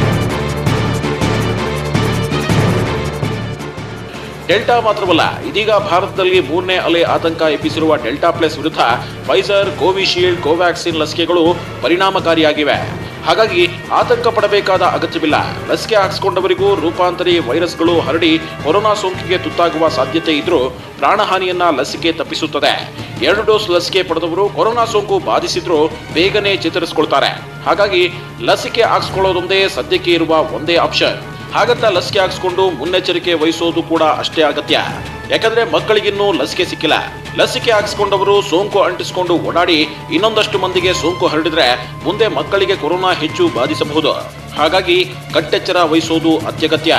ಡೆಲ್ಟಾ ಮಾತ್ರವಲ್ಲ ಇದೀಗ ಭಾರತದಲ್ಲಿ ಮೂರನೇ ಅಲೆ ಆತಂಕ ಎಬ್ಬಿಸಿರುವ ಡೆಲ್ಟಾ ಪ್ಲಸ್ ವಿರುದ್ಧ ಫೈಸರ್ ಕೋವಿಶೀಲ್ಡ್ ಕೋವ್ಯಾಕ್ಸಿನ್ ಲಸಿಕೆಗಳು ಪರಿಣಾಮಕಾರಿಯಾಗಿವೆ ಹಾಗಾಗಿ ಆತಂಕ ಪಡಬೇಕಾದ ಅಗತ್ಯವಿಲ್ಲ ಲಸಿಕೆ ಹಾಕಿಸಿಕೊಂಡವರಿಗೂ ರೂಪಾಂತರಿ ವೈರಸ್ಗಳು ಹರಡಿ ಕೊರೋನಾ ಸೋಂಕಿಗೆ ತುತ್ತಾಗುವ ಸಾಧ್ಯತೆ ಇದ್ರೂ ಪ್ರಾಣಹಾನಿಯನ್ನ ಲಸಿಕೆ ತಪ್ಪಿಸುತ್ತದೆ ಎರಡು ಡೋಸ್ ಲಸಿಕೆ ಪಡೆದವರು ಕೊರೋನಾ ಸೋಂಕು ಬಾಧಿಸಿದ್ರೂ ಬೇಗನೆ ಚೇತರಿಸಿಕೊಳ್ತಾರೆ ಹಾಗಾಗಿ ಲಸಿಕೆ ಹಾಕಿಸ್ಕೊಳ್ಳೋದೊಂದೇ ಸದ್ಯಕ್ಕೆ ಇರುವ ಒಂದೇ ಆಪ್ಷನ್ ಹಾಗಂತ ಲಸಿಕೆ ಹಾಕಿಸ್ಕೊಂಡು ಮುನ್ನೆಚ್ಚರಿಕೆ ವಹಿಸೋದು ಕೂಡ ಅಷ್ಟೇ ಅಗತ್ಯ ಯಾಕಂದ್ರೆ ಮಕ್ಕಳಿಗಿನ್ನೂ ಲಸಿಕೆ ಸಿಕ್ಕಿಲ್ಲ ಲಸಿಕೆ ಹಾಕಿಸ್ಕೊಂಡವರು ಸೋಂಕು ಅಂಟಿಸಿಕೊಂಡು ಓಡಾಡಿ ಇನ್ನೊಂದಷ್ಟು ಮಂದಿಗೆ ಸೋಂಕು ಹರಡಿದ್ರೆ ಮುಂದೆ ಮಕ್ಕಳಿಗೆ ಕೊರೋನಾ ಹೆಚ್ಚು ಬಾಧಿಸಬಹುದು ಹಾಗಾಗಿ ಕಟ್ಟೆಚ್ಚರ ವಹಿಸೋದು ಅತ್ಯಗತ್ಯ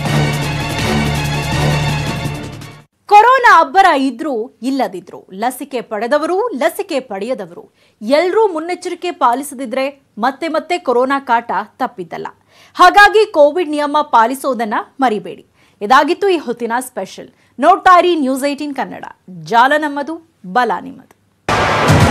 ಕೊರೋನಾ ಅಬ್ಬರ ಇದ್ರೂ ಇಲ್ಲದಿದ್ರು ಲಸಿಕೆ ಪಡೆದವರು ಲಸಿಕೆ ಪಡೆಯದವರು ಎಲ್ಲರೂ ಮುನ್ನೆಚ್ಚರಿಕೆ ಪಾಲಿಸದಿದ್ರೆ ಮತ್ತೆ ಮತ್ತೆ ಕೊರೋನಾ ಕಾಟ ತಪ್ಪಿದ್ದಲ್ಲ ಹಾಗಾಗಿ ಕೋವಿಡ್ ನಿಯಮ ಪಾಲಿಸೋದನ್ನ ಮರಿಬೇಡಿ ಇದಾಗಿತ್ತು ಈ ಹೊತ್ತಿನ ಸ್ಪೆಷಲ್ ನೋಡ್ತಾ ಇರಿ ನ್ಯೂಸ್ ಏಟೀನ್ ಕನ್ನಡ ಜಾಲ ನಮ್ಮದು ಬಲ ನಿಮ್ಮದು